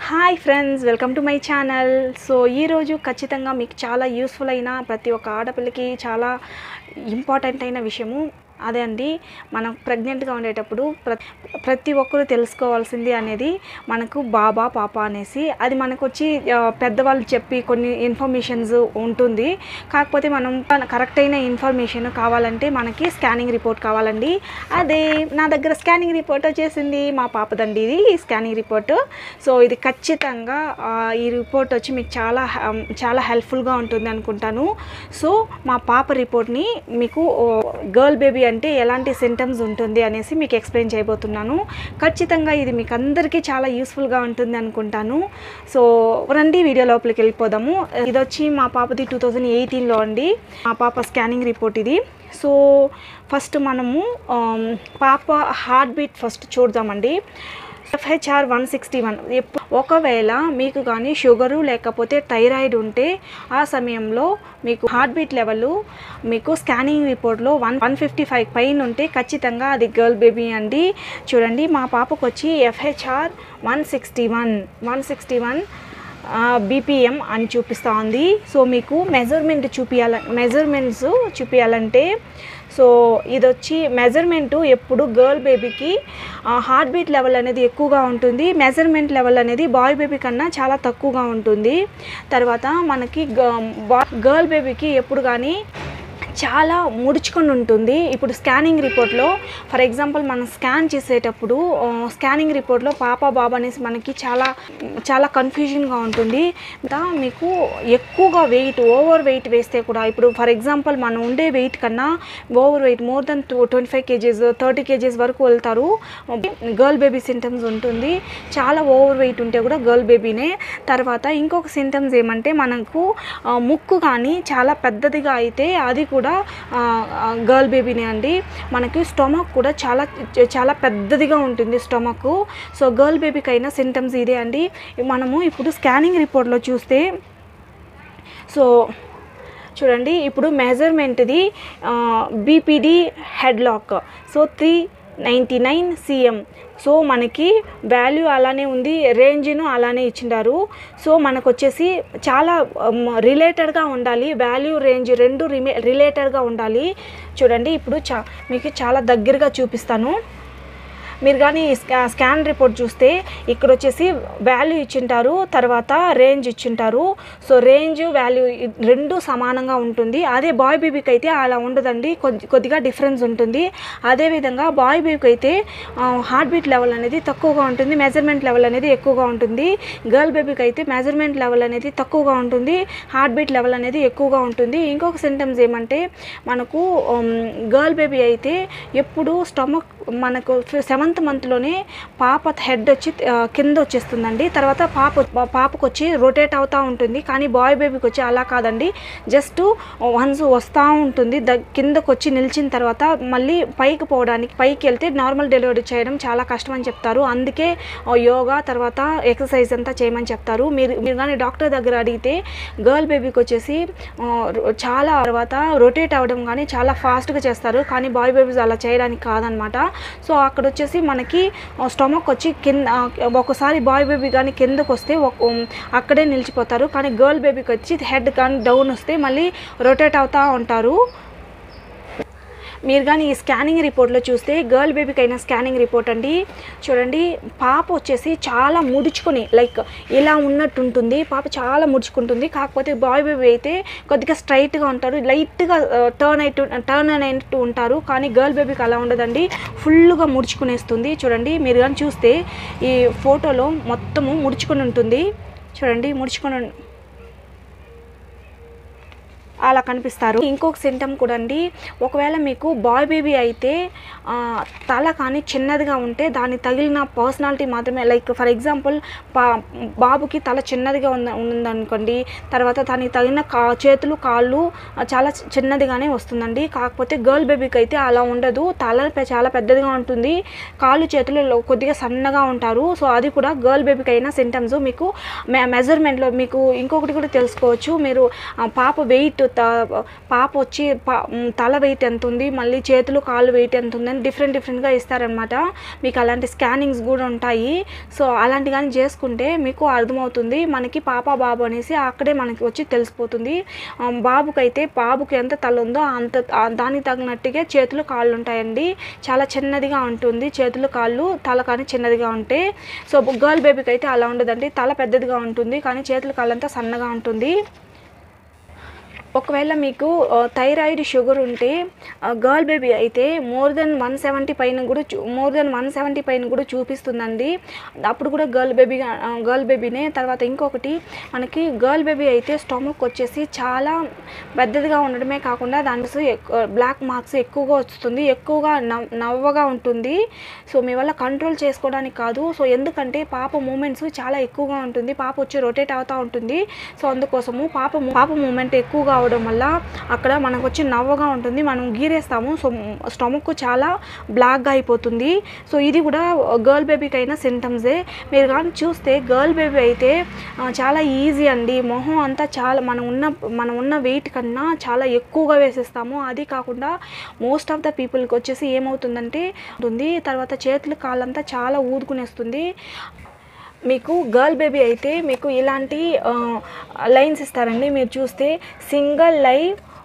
hi friends welcome to my channel so ఈరోజు ఖచ్చితంగా మీకు చాలా యూస్ఫుల్ అయిన ప్రతి ఒక్క ఆడపిల్లకి చాలా ఇంపార్టెంట్ అయిన విషయము అదే అండి మనం ప్రెగ్నెంట్గా ఉండేటప్పుడు ప్ర ప్రతి ఒక్కరు తెలుసుకోవాల్సింది అనేది మనకు బాబా పాప అనేసి అది మనకు వచ్చి ఆ, పెద్దవాళ్ళు చెప్పి కొన్ని ఇన్ఫర్మేషన్స్ ఉంటుంది కాకపోతే మనం కరెక్ట్ అయిన ఇన్ఫర్మేషన్ కావాలంటే మనకి స్కానింగ్ రిపోర్ట్ కావాలండి అదే నా దగ్గర స్కానింగ్ రిపోర్ట్ వచ్చేసింది మా పాపదండి ఇది స్కానింగ్ రిపోర్ట్ సో ఇది ఖచ్చితంగా ఆ, ఈ రిపోర్ట్ వచ్చి మీకు చాలా హ- చాలా హెల్ప్ఫుల్గా ఉంటుంది అనుకుంటాను సో మా పాప రిపోర్ట్ని మీకు గర్ల్ బేబీ అంటే ఎలాంటి సింటమ్స్ ఉంటుంది అనేసి మీకు ఎక్స్ప్లెయిన్ చేయబోతున్నాను ఖచ్చితంగా ఇది మీకు అందరికీ చాలా యూస్ఫుల్గా ఉంటుంది అనుకుంటాను సో రండి వీడియో లోపలికి వెళ్ళిపోదాము ఇది వచ్చి మా పాపది టూ థౌజండ్ ఎయిటీన్లో అండి మా పాప స్కానింగ్ రిపోర్ట్ ఇది సో ఫస్ట్ మనము ఆమ్, పాప హార్ట్ బీట్ ఫస్ట్ చూద్దామండి ఎఫ్హెచ్ఆర్ వన్ సిక్స్టీ వన్ ఒకవేళ మీకు కానీ షుగరు లేకపోతే థైరాయిడ్ ఉంటే ఆ సమయంలో మీకు హార్ట్ బీట్ లెవెల్ మీకు స్కానింగ్ రిపోర్ట్లో వన్ వన్ ఫిఫ్టీ ఫైవ్ పైన ఉంటే ఖచ్చితంగా అది గర్ల్ బేబీ అండి చూడండి మా పాపకు వచ్చి FHR one sixty one one sixty one BPM అని చూపిస్తూ ఉంది సో మీకు మెజర్మెంట్ చూపించాల మెజర్మెంట్స్ చూపించాలంటే సో ఇది వచ్చి మెజర్మెంట్ ఎప్పుడు గర్ల్ బేబీకి హార్ట్ బీట్ లెవెల్ అనేది ఎక్కువగా ఉంటుంది మెజర్మెంట్ లెవెల్ అనేది బాయ్ బేబీ కన్నా చాలా తక్కువగా ఉంటుంది తర్వాత మనకి గర్ల్ బేబీకి ఎప్పుడు కానీ చాలా ముడుచుకొని ఉంటుంది ఇప్పుడు స్కానింగ్ రిపోర్ట్లో ఫర్ ఎగ్జాంపుల్ మనం స్కాన్ చేసేటప్పుడు ఆ, స్కానింగ్ రిపోర్ట్లో పాప బాబా అనేసి మనకి చాలా చాలా కన్ఫ్యూజన్గా ఉంటుంది ఇంకా మీకు ఎక్కువగా వెయిట్ ఓవర్ వెయిట్ వేస్తే కూడా ఇప్పుడు ఫర్ ఎగ్జాంపుల్ మనం ఉండే వెయిట్ కన్నా over weight more than two twenty five KGs thirty KGs వరకు వెళ్తారు గర్ల్ బేబీ సింటమ్స్ ఉంటుంది చాలా ఓవర్ వెయిట్ ఉంటే కూడా గర్ల్ బేబీనే తర్వాత ఇంకొక సింటమ్స్ ఏమంటే మనకు ఆ, ముక్కు కానీ చాలా పెద్దదిగా అయితే అది కూడా గర్ల్ బేబీనే అండి మనకి స్టొమక్ కూడా చాలా చాలా పెద్దదిగా ఉంటుంది స్టొమక్ సో గర్ల్ బేబీకి అయిన సింటమ్స్ ఇదే అండి మనము ఇప్పుడు స్కానింగ్ రిపోర్ట్లో చూస్తే సో చూడండి ఇప్పుడు మెజర్మెంట్ది BPD head lock so three ninety nine cm so మనకి వాల్యూ అలానే ఉంది రేంజ్ను అలానే ఇచ్చిండారు సో మనకు వచ్చేసి చాలా రిలేటెడ్గా ఉండాలి వాల్యూ రేంజ్ రెండు రిమే రిలేటెడ్గా ఉండాలి చూడండి ఇప్పుడు చా మీకు చాలా దగ్గరగా చూపిస్తాను మీరు కానీ స్కా స్కాన్ రిపోర్ట్ చూస్తే ఇక్కడ వచ్చేసి వాల్యూ ఇచ్చింటారు తర్వాత రేంజ్ ఇచ్చింటారు సో రేంజ్ వాల్యూ రెండు సమానంగా ఉంటుంది అదే బాయ్ బేబీకి అయితే అలా ఉండదండి కొద్ది కొద్దిగా డిఫరెన్స్ ఉంటుంది అదేవిధంగా బాయ్ బేబీకి అయితే హార్ట్ బీట్ లెవెల్ అనేది తక్కువగా ఉంటుంది మెజర్మెంట్ లెవెల్ అనేది ఎక్కువగా ఉంటుంది గర్ల్ బేబీకి అయితే మెజర్మెంట్ లెవెల్ అనేది తక్కువగా ఉంటుంది హార్ట్ బీట్ లెవెల్ అనేది ఎక్కువగా ఉంటుంది ఇంకొక సింటమ్స్ ఏమంటే మనకు గర్ల్ బేబీ అయితే ఎప్పుడు స్టమక్ మనకు సెవెంత్ మంత్లోనే పాప హెడ్ వచ్చి ఆ, కింద వచ్చేస్తుందండి తర్వాత పాప పాపకు వచ్చి రొటేట్ అవుతూ ఉంటుంది కానీ బాయ్ బేబీకి వచ్చి అలా కాదండి జస్ట్ వన్స్ వస్తూ ఉంటుంది ద కిందకు వచ్చి నిలిచిన తర్వాత మళ్ళీ పైకి పోవడానికి పైకి వెళ్తే నార్మల్ డెలివరీ చేయడం చాలా కష్టం అని చెప్తారు అందుకే ఆ, యోగా తర్వాత ఎక్సర్సైజ్ అంతా చేయమని చెప్తారు మీరు మీరు కానీ డాక్టర్ దగ్గర అడిగితే గర్ల్ బేబీకి వచ్చేసి ఆ, రొ- చాలా తర్వాత రొటేట్ అవ్వడం కానీ చాలా ఫాస్ట్గా చేస్తారు కానీ బాయ్ బేబీస్ అలా చేయడానికి కాదనమాట సో అక్కడ వచ్చేసి మనకి స్టమక్ వచ్చి కింద ఆ, ఒకసారి బాయ్ బేబీ కానీ కిందకు వస్తే ఒక- ఉమ్, అక్కడే నిలిచిపోతారు కానీ గర్ల్ బేబీకి వచ్చి హెడ్ కానీ డౌన్ వస్తే మళ్ళీ రొటేట్ అవుతూ ఉంటారు మీరు కానీ ఈ స్కానింగ్ రిపోర్ట్లో చూస్తే గర్ల్ బేబీకి అయిన స్కానింగ్ రిపోర్ట్ అండి చూడండి పాప వచ్చేసి చాలా ముడుచుకొని లైక్ ఇలా ఉన్నట్టు ఉంటుంది పాప చాలా ముడుచుకుంటుంది కాకపోతే బాయ్ బేబీ అయితే కొద్దిగా స్ట్రైట్గా ఉంటారు లైట్గా టర్న్ అయిట్టు టర్న్ అయినట్టు ఉంటారు కానీ గర్ల్ బేబీకి అలా ఉండదండి ఫుల్గా ముడుచుకునేస్తుంది చూడండి మీరు కానీ చూస్తే ఈ ఫోటోలో మొత్తము ముడుచుకొని ఉంటుంది చూడండి ముడుచుకొని ఉన్- అలా కనిపిస్తారు ఇంకొక సింటమ్ కూడా అండి ఒకవేళ మీకు బాయ్ బేబీ అయితే ఆ, తల కానీ చిన్నదిగా ఉంటే దాన్ని తగిలిన పర్సనాలిటీ మాత్రమే లైక్ ఫర్ ఎగ్జాంపుల్ పా బాబుకి తల చిన్నదిగా ఉన్న ఉందనుకోండి తర్వాత దానికి తగిన కా చేతులు కాళ్ళు ఆ, చాలా చి- చిన్నదిగానే వస్తుందండి కాకపోతే గర్ల్ బేబీకి అయితే అలా ఉండదు తల పె- చాలా పెద్దదిగా ఉంటుంది కాళ్ళు చేతులు లో- కొద్దిగా సన్నగా ఉంటారు సో అది కూడా గర్ల్ బేబీకి అయిన సింటమ్స్ మీకు మె మెజర్మెంట్లో మీకు ఇంకొకటి కూడా తెలుసుకోవచ్చు మీరు ఆ, పాప వెయిట్ పాప వచ్చి పా మ్, తల వెయిట్ ఎంత ఉంది మళ్ళీ చేతులు కాళ్ళు వెయిట్ ఎంత ఉందని డిఫరెంట్ డిఫరెంట్గా ఇస్తారనమాట మీకు అలాంటి స్కానింగ్స్ కూడా ఉంటాయి సో అలాంటి కానీ చేసుకుంటే మీకు అర్థమవుతుంది మనకి పాప బాబు అనేసి అక్కడే మనకి వచ్చి తెలిసిపోతుంది ఆ, బాబుకైతే బాబుకి ఎంత తల ఉందో అంత ఆ, దానికి తగినట్టుగా చేతులు కాళ్ళు ఉంటాయండి చాలా చిన్నదిగా ఉంటుంది చేతులు కాళ్ళు తల కానీ చిన్నదిగా ఉంటాయి సో గర్ల్ బేబీకి అయితే అలా ఉండదండి తల పెద్దదిగా ఉంటుంది కానీ చేతులు కాళ్ళంతా సన్నగా ఉంటుంది ఒకవేళ మీకు ఆ, థైరాయిడ్ షుగర్ ఉంటే ఆ, గర్ల్ బేబీ అయితే మోర్ దెన్ వన్ సెవెంటీ పైన కూడా చూ మోర్ దెన్ వన్ సెవెంటీ పైన కూడా చూపిస్తుందండి అప్పుడు కూడా గర్ల్ బేబీ గర్ల్ బేబీనే తర్వాత ఇంకొకటి మనకి గర్ల్ బేబీ అయితే స్టమక్ వచ్చేసి చాలా పెద్దదిగా ఉండడమే కాకుండా దాని బ్లాక్ మార్క్స్ ఎక్కువగా వస్తుంది ఎక్కువగా నవ్ నవ్వగా ఉంటుంది సో మీ వల్ల కంట్రోల్ చేసుకోవడానికి కాదు సో ఎందుకంటే పాప మూమెంట్స్ చాలా ఎక్కువగా ఉంటుంది పాప వచ్చి రొటేట్ అవుతూ ఉంటుంది సో అందుకోసము పాప పాప మూమెంట్ ఎక్కువగా అవడం వల్ల అక్కడ మనకు వచ్చి నవ్వగా ఉంటుంది మనం గీరేస్తాము సో స్టమక్ చాలా బ్లాక్గా అయిపోతుంది సో ఇది కూడా గర్ల్ బేబీకి అయిన సింటమ్సే మీరు కానీ చూస్తే గర్ల్ బేబీ అయితే ఆ, చాలా ఈజీ అండి మొహం అంతా చాలా మనం ఉన్న మనం ఉన్న వెయిట్ కన్నా చాలా ఎక్కువగా వేసేస్తాము అది కాకుండా మోస్ట్ ఆఫ్ ద పీపుల్కి వచ్చేసి ఏమవుతుందంటే ఉంటుంది తర్వాత చేతులు కాళ్ళంతా చాలా ఊదుకునేస్తుంది మీకు గర్ల్ బేబీ అయితే మీకు ఇలాంటి లైన్స్ ఇస్తారండి మీరు చూస్తే సింగిల్ లై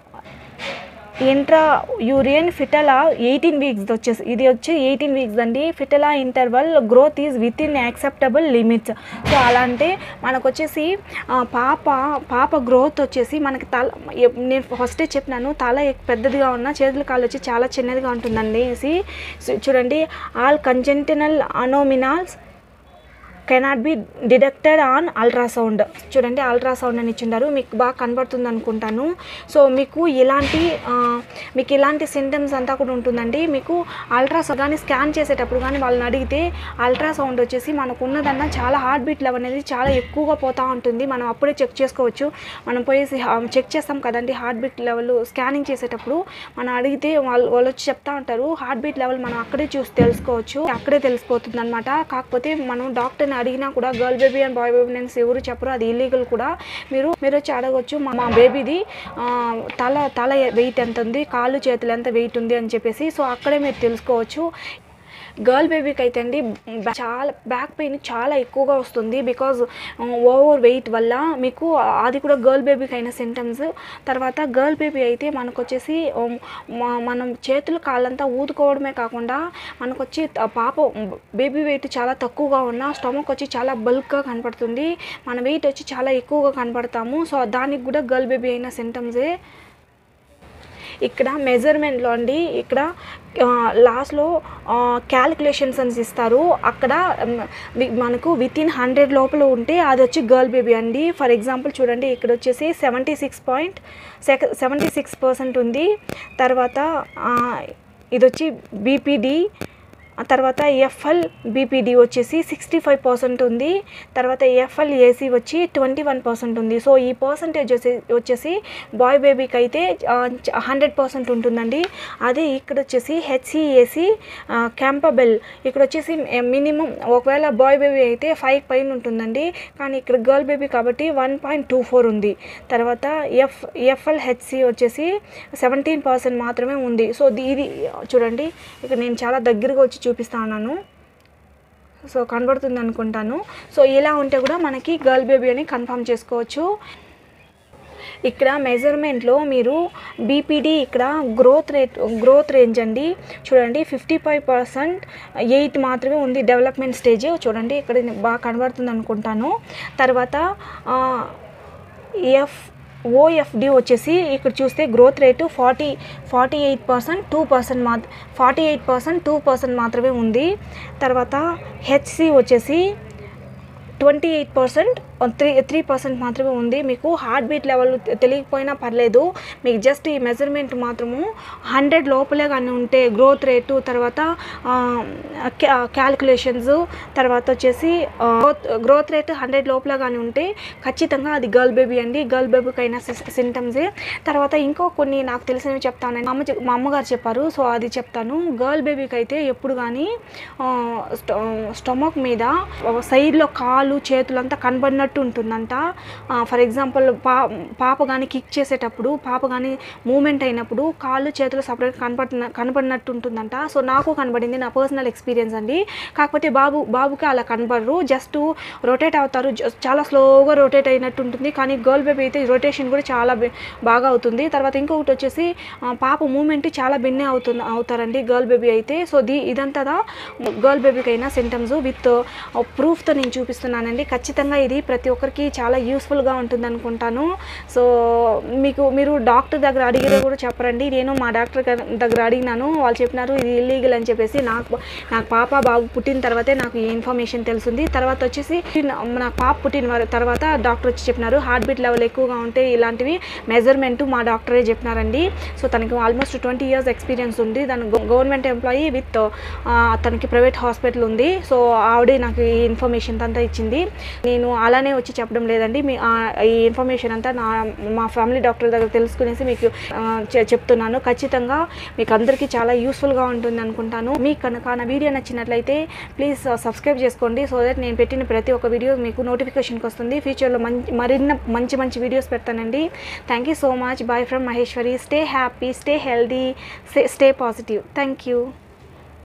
ఇంట్రా యూరియన్ ఫిటలా ఎయిటీన్ వీక్స్ వచ్చేసి ఇది వచ్చి ఎయిటీన్ వీక్స్ అండి ఫిటలా interval growth is within acceptable limits so అలా అంటే మనకు వచ్చేసి ఆ, పాప పాప గ్రోత్ వచ్చేసి మనకి తల ఎ- నేను ఫస్టే చెప్పినాను తల ఎక్- పెద్దదిగా ఉన్న చేతుల కాళ్ళు వచ్చి చాలా చిన్నదిగా ఉంటుందండి ఇది చూడండి all congenital anomalies cannot be detected on ultrasound చూడండి అల్ట్రాసౌండ్ అని ఇచ్చిండారు మీకు బాగా కనబడుతుంది అనుకుంటాను సో మీకు ఇలాంటి ఆ, మీకు ఇలాంటి సింటమ్స్ అంతా కూడా ఉంటుందండి మీకు అల్ట్రాసౌండ్ కానీ స్కాన్ చేసేటప్పుడు కానీ వాళ్ళని అడిగితే అల్ట్రాసౌండ్ వచ్చేసి మనకు ఉన్నదన్నా చాలా హార్ట్ బీట్ లెవెల్ అనేది చాలా ఎక్కువగా పోతూ ఉంటుంది మనం అప్పుడే చెక్ చేసుకోవచ్చు మనం పోయేసి చెక్ చేస్తాం కదండి హార్ట్ బీట్ లెవెల్ స్కానింగ్ చేసేటప్పుడు మనం అడిగితే వాళ్ళు వాళ్ళు వచ్చి చెప్తా ఉంటారు హార్ట్ బీట్ లెవెల్ మనం అక్కడే చూసి తెలుసుకోవచ్చు అక్కడే తెలిసిపోతుంది అనమాట కాకపోతే మనం డాక్టర్ని అడిగినా కూడా girl baby and boy baby నేను ఎవరు చెప్పరు అది ఇల్లీగల్ కూడా మీరు మీరు వచ్చి అడగవచ్చు మా మా బేబీది ఆ, తల తల వెయిట్ ఎంత ఉంది కాళ్ళు చేతులు ఎంత వెయిట్ ఉంది అని చెప్పేసి సో అక్కడే మీరు తెలుసుకోవచ్చు గర్ల్ బేబీకి అయితే అండి బ్యా- చాలా బ్యాక్ పెయిన్ చాలా ఎక్కువగా వస్తుంది బికాజ్ ఓవర్ వెయిట్ వల్ల మీకు అది కూడా గర్ల్ బేబీకి అయిన సింటమ్స్ తర్వాత గర్ల్ బేబీ అయితే మనకు వచ్చేసి ఉమ్, మ- మనం చేతులు కాళ్ళంతా ఊదుకోవడమే కాకుండా మనకు వచ్చి త- పాప బేబీ వెయిట్ చాలా తక్కువగా ఉన్న స్టమక్ వచ్చి చాలా బల్క్గా కనపడుతుంది మన వెయిట్ వచ్చి చాలా ఎక్కువగా కనపడతాము సో దానికి కూడా గర్ల్ బేబీ అయిన సింటమ్సే ఇక్కడ మెజర్మెంట్లో అండి ఇక్కడ లాస్ట్లో క్యాలిక్యులేషన్స్ అని ఇస్తారు అక్కడ మ్, వి- మనకు విత్ ఇన్ హండ్రెడ్ లోపల ఉంటే అది వచ్చి గర్ల్ బేబీ అండి ఫర్ ఎగ్జాంపుల్ చూడండి ఇక్కడ వచ్చేసి seventy six point seventy six percent ఉంది తర్వాత ఆ, ఇది వచ్చి బీపీడి ఆ తర్వాత ఎఫ్ఎల్ బీపీడి వచ్చేసి సిక్స్టీ ఫైవ్ పర్సెంట్ ఉంది తర్వాత ఎఫ్ఎల్ ఏసీ వచ్చి ట్వంటీ వన్ పర్సెంట్ ఉంది సో ఈ పర్సంటేజ్ వచ్చేసి వచ్చేసి బాయ్ బేబీకి అయితే హండ్రెడ్ పర్సెంట్ ఉంటుందండి అదే ఇక్కడ వచ్చేసి హెచ్సిఏసి క్యాంపబెల్ ఇక్కడ వచ్చేసి మినిమం ఒకవేళ బాయ్ బేబీ అయితే ఫైవ్ పైన ఉంటుందండి కానీ ఇక్కడ గర్ల్ బేబీ కాబట్టి వన్ పాయింట్ టూ ఫోర్ ఉంది తర్వాత ఎఫ్ ఎఫ్ఎల్ హెచ్సి వచ్చేసి సెవెంటీన్ పర్సెంట్ మాత్రమే ఉంది సో ది- ఇది చూడండి ఇక్కడ నేను చాలా దగ్గరగా వచ్చి చూపిస్తా ఉన్నాను సో కనబడుతుంది అనుకుంటాను సో ఇలా ఉంటే కూడా మనకి గర్ల్ బేబీ అని కన్ఫర్మ్ చేసుకోవచ్చు ఇక్కడ మెజర్మెంట్లో మీరు బీపీడీ ఇక్కడ గ్రోత్ రేట్ గ్రోత్ రేంజ్ అండి చూడండి ఫిఫ్టీ ఫైవ్ పర్సెంట్ ఎయిట్ మాత్రమే ఉంది డెవలప్మెంట్ స్టేజ్ చూడండి ఇక్కడ బాగా కనబడుతుంది అనుకుంటాను తర్వాత ఎఫ్ ఓఎఫ్డి వచ్చేసి ఇక్కడ చూస్తే growth rate forty forty eight percent two percent మా forty eight percent two percent మాత్రమే ఉంది తర్వాత హెచ్సి వచ్చేసి twenty eight percent three three percent మాత్రమే ఉంది మీకు హార్ట్ బీట్ లెవెల్ తెలియకపోయినా పర్లేదు మీకు జస్ట్ ఈ మెజర్మెంట్ మాత్రము హండ్రెడ్ లోపలే కానీ ఉంటే గ్రోత్ రేటు తర్వాత క్యాలిక్యులేషన్స్ తర్వాత వచ్చేసి గ్రోత్ గ్రోత్ రేట్ హండ్రెడ్ లోపల కానీ ఉంటే ఖచ్చితంగా అది గర్ల్ బేబీ అండి గర్ల్ బేబీకి అయిన సింటమ్సే తర్వాత ఇంకో కొన్ని నాకు తెలిసినవి చెప్తాను మా అమ్మ చెప్- మా అమ్మగారు చెప్పారు సో అది చెప్తాను గర్ల్ బేబీకి అయితే ఎప్పుడు కానీ స్టమక్ మీద సైడ్లో కాలు కాళ్ళు చేతులు అంతా కనబడినట్టు ఉంటుందంట ఫర్ ఎగ్జాంపుల్ పా పాప కానీ కిక్ చేసేటప్పుడు పాప కానీ మూమెంట్ అయినప్పుడు కాళ్ళు చేతులు సపరేట్ కనపడిన కనపడినట్టు ఉంటుందంట సో నాకు కనబడింది నా పర్సనల్ ఎక్స్పీరియన్స్ అండి కాకపోతే బాబు బాబుకి అలా కనబడరు జస్ట్ రొటేట్ అవుతారు జ- చాలా స్లోగా రొటేట్ అయినట్టు ఉంటుంది కానీ గర్ల్ బేబీ అయితే రొటేషన్ కూడా చాలా బే- బాగా అవుతుంది తర్వాత ఇంకొకటి వచ్చేసి ఆ, పాప మూమెంట్ చాలా భిన్నే అవుతుంది అవుతారండి గర్ల్ బేబీ అయితే సో ది ఇదంతా గర్ల్ బేబీకి అయినా సింటమ్స్ విత్ ప్రూఫ్తో నేను చూపిస్తున్నానండి ఖచ్చితంగా ఇది ప్రతి ఒక్కరికి చాలా యూస్ఫుల్గా ఉంటుంది అనుకుంటాను సో మీకు మీరు డాక్టర్ దగ్గర అడిగితే కూడా చెప్పరండి నేను మా డాక్టర్ గారి దగ్గర అడిగినాను వాళ్ళు చెప్పినారు ఇది ఇల్లీగల్ అని చెప్పేసి నాకు నాకు పాప బాబు పుట్టిన తర్వాతే నాకు ఈ ఇన్ఫర్మేషన్ తెలిసింది తర్వాత వచ్చేసి నా- నాకు పాప పుట్టిన వారి- తర్వాత డాక్టర్ వచ్చి చెప్పినారు హార్ట్ బీట్ లెవెల్ ఎక్కువగా ఉంటే ఇలాంటివి మెజర్మెంట్ మా డాక్టరే చెప్పినారండి సో తనకి ఆల్మోస్ట్ ట్వంటీ ఇయర్స్ ఎక్స్పీరియన్స్ ఉంది దాని గవర్నమెంట్ ఎంప్లాయీ విత్ తనకి ప్రైవేట్ హాస్పిటల్ ఉంది సో ఆవిడే నాకు ఈ ఇన్ఫర్మేషన్ అంతా ఇచ్చింది నేను అలానే వచ్చి చెప్పడం లేదండి మీ ఆ, ఈ ఇన్ఫర్మేషన్ అంతా నా మా ఫ్యామిలీ డాక్టర్ దగ్గర తెలుసుకునేసి మీకు ఆ, చె- చెప్తున్నాను ఖచ్చితంగా మీకు అందరికీ చాలా యూస్ఫుల్గా ఉంటుంది అనుకుంటాను మీకు కనుక నా వీడియో నచ్చినట్లయితే ప్లీజ్ సబ్స్క్రైబ్ చేసుకోండి సో దట్ నేను పెట్టిన ప్రతి ఒక్క వీడియో మీకు నోటిఫికేషన్కి వస్తుంది ఫ్యూచర్లో మంచి మరిన్న మంచి మంచి వీడియోస్ పెడతానండి thank you so much bye from Maheshwari stay happy stay healthy stay positive thank you